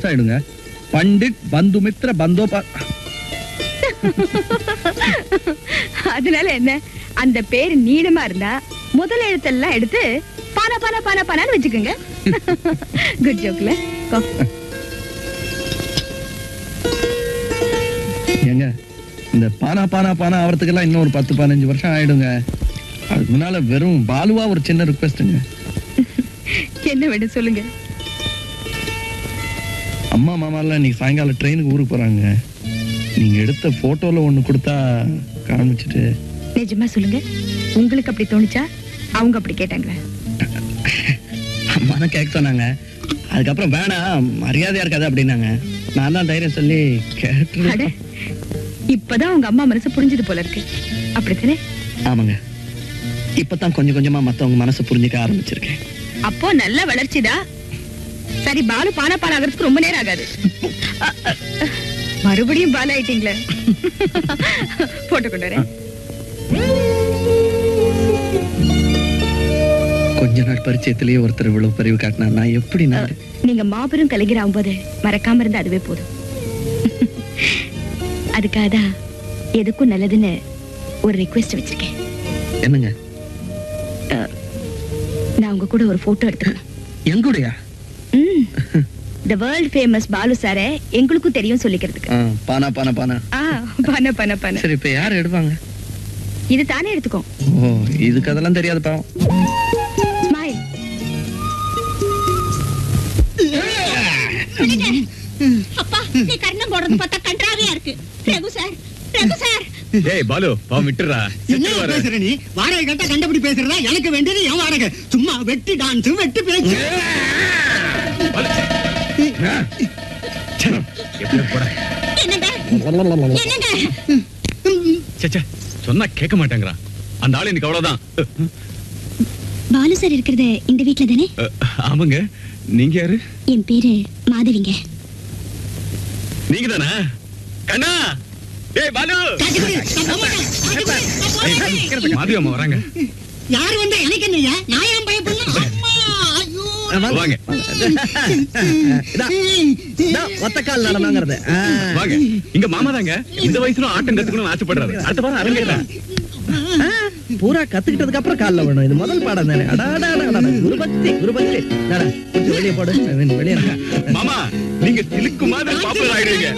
பெருசாயிடுங்க பண்டிட் பந்துமித்ர பந்தோபா அதனால என்ன அந்த பேர் நீளமா இருந்தா முதல் எழுத்தெல்லாம் எடுத்து பானா பானா பானா பானான்னு வச்சுக்கோங்க குட் ஜோக்ல ஏங்க இந்த பானா பானா பானா ஆவறதுக்கெல்லாம் இன்னும் ஒரு பத்து பதினஞ்சு வருஷம் ஆயிடுங்க அதுக்கு முன்னால வெறும் பாலுவா ஒரு சின்ன ரிக்வெஸ்ட்டுங்க என்ன வேணும் சொல்லுங்க அம்மா மாமாலாம் இன்னைக்கு சாயங்காலம் ட்ரெயினுக்கு ஊருக்கு போறாங்க நீங்க எடுத்த போட்டோல ஒண்ணு கொடுத்தா காமிச்சிட்டு நிஜமா சொல்லுங்க உங்களுக்கு அப்படி தோணுச்சா அவங்க அப்படி கேட்டாங்களா அம்மா தான் கேட்க சொன்னாங்க அதுக்கப்புறம் வேணாம் மரியாதையா இருக்காது அப்படின்னாங்க நான் தான் தைரியம் சொல்லி கேட்டு அட இப்பதான் உங்க அம்மா மனசு புரிஞ்சது போல இருக்கு அப்படித்தானே ஆமாங்க இப்பதான் கொஞ்சம் கொஞ்சமா மத்தவங்க மனசை புரிஞ்சுக்க ஆரம்பிச்சிருக்கேன் அப்போ நல்ல வளர்ச்சிதா சரி பாலு பானா பால் ஆகிறதுக்கு ரொம்ப நேரம் ஆகாது அ, அ, அ, மறுபடியும் பால் ஆயிட்டீங்களே போட்டு கொண்டு வரேன் கொஞ்ச நாள் பரிச்சயத்திலேயே ஒருத்தர் இவ்வளவு பரிவு காட்டினா நான் எப்படி நான் நீங்க மாபெரும் கலைஞர் ஆகும்போது மறக்காம இருந்தா அதுவே போதும் அதுக்காக தான் எதுக்கும் நல்லதுன்னு ஒரு ரிக்வெஸ்ட் வச்சிருக்கேன் என்னங்க நான் உங்க கூட ஒரு போட்டோ எடுத்துக்கணும் எங்கூடயா த வேர்ல்ட் ஃபேமஸ் பாலு சாரே எங்களுக்கும் தெரியும் சொல்லிக்கிறதுக்கு ஆ, பானா பானா பானா ஆ பண்ண பண்ண பண்ண சரி இப்ப யார் எடுப்பாங்க இது தானே எடுத்துக்கோ ஓ இதுக்கு அதெல்லாம் தெரியாது பாவம் ஸ்மைல் அப்பா நீ கர்ணம் போடுறது பார்த்தா கன்றாவியா இருக்கு ரகு சார் ரகு சார் ஏய் பாலு பாவம் விட்டுறா என்ன பேசுற நீ வாடகை கட்ட கண்டபடி பேசுறதா எனக்கு வேண்டியது என் வாடகை சும்மா வெட்டி டான்ஸ் வெட்டி பேச்சு என்னங்க என்னங்க சச்சா சொன்னா கேட்க மாட்டேங்கிறான் அந்த ஆளு எனக்கு அவ்வளவுதான் பாலு சார் இருக்கிறது இந்த வீட்ல தானே அஹ், ஆமாங்க நீங்க யாரு என் பேரு மாதவிங்க நீங்க தானே கண்ணா ஏய் பாலு மாதவி அம்மா வராங்க யார் வந்தா எனக்கு என்னய்யா நான் ஏன் பயப்படணும் அம்மா ஐயோ வாங்க ஒத்த கால் நடனாங்கிறது வாங்க இங்க மாமா தாங்க இந்த வயசுல ஆட்டம் கத்துக்கணும்னு ஆசைப்படுறாரு அடுத்த வாரம் அரங்கேறேன் பூரா கத்துக்கிட்டதுக்கு அப்புறம் கால்ல வேணும் இது முதல் பாடம் தானே அடாடா குருபக்தி குருபக்தி நடா, கொஞ்சம் வெளியே போடு வெளியே வெளியே இரு. மாமா நீங்க திலுக்கு மாதிரி பாப்புலர் ஆயிடுவீங்க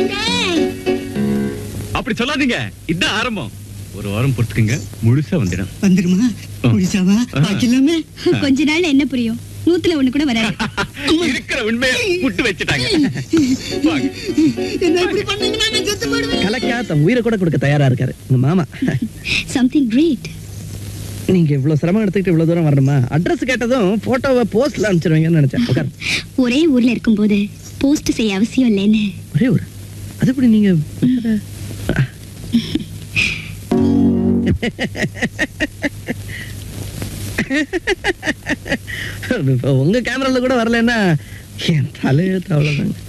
அப்படி சொல்லாதீங்க இதான் ஆரம்பம் ஒரு வாரம் பொறுத்துக்குங்க முழுசா வந்துடும் வந்துருமா முடிச்சாவா பாக்கி எல்லாமே கொஞ்ச நாள்ல என்ன புரியும் நூத்துல ஒண்ணு கூட வராது இருக்கிற உண்மையை புட்டு வச்சுட்டாங்க வாங்க. என்ன இப்படி பண்ணீங்கன்னா நான் செத்து போயிடுவேன் கலக்கா தன் உயிரை கூட கொடுக்க தயாரா இருக்காரு உங்க மாமா சம்திங் கிரேட் நீங்க இவ்வளவு சிரமம் எடுத்துக்கிட்டு இவ்வளவு தூரம் வரணுமா அட்ரஸ் கேட்டதும் போட்டோவை போஸ்ட்ல அனுப்பிச்சிருவீங்கன்னு நினைச்சேன் உட்கார் ஒரே ஊர்ல இருக்கும்போது போஸ்ட் செய்ய அவசியம் இல்லைன்னு ஒரே ஒரு அது எப்படி நீங்க வேற- இப்ப உங்க கேமரால கூட வரலன்னா என் தலையெழுத்து அவ்வளவுதாங்க